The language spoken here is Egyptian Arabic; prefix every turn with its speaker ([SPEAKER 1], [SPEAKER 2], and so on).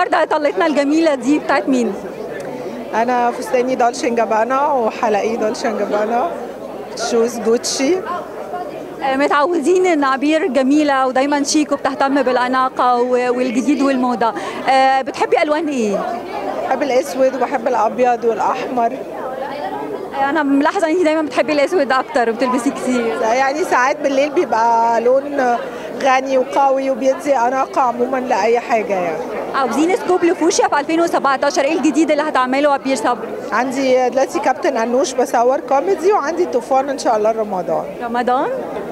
[SPEAKER 1] النهارده طلتنا الجميله دي بتاعت مين؟
[SPEAKER 2] انا فستاني دولشي جابانا وحلقي دولشي جابانا شوز جوتشي
[SPEAKER 1] آه، متعودين ان عبير جميله ودايما شيك وبتهتم بالاناقه و- والجديد والموضه آه، بتحبي الوان ايه؟
[SPEAKER 2] بحب الاسود وبحب الابيض والاحمر
[SPEAKER 1] آه، انا ملاحظه ان انت دايما بتحبي الاسود اكتر وبتلبسي كتير
[SPEAKER 2] يعني ساعات بالليل بيبقى لون غني وقوي وبيدي اناقه عموما لاي حاجه يعني
[SPEAKER 1] عاوزين سكوب لفوشيا في 2017 ايه الجديد اللي هتعمله عبير صبري؟
[SPEAKER 2] عندي دلوقتي كابتن انوش بصور كوميدي وعندي طوفان ان شاء الله رمضان
[SPEAKER 1] رمضان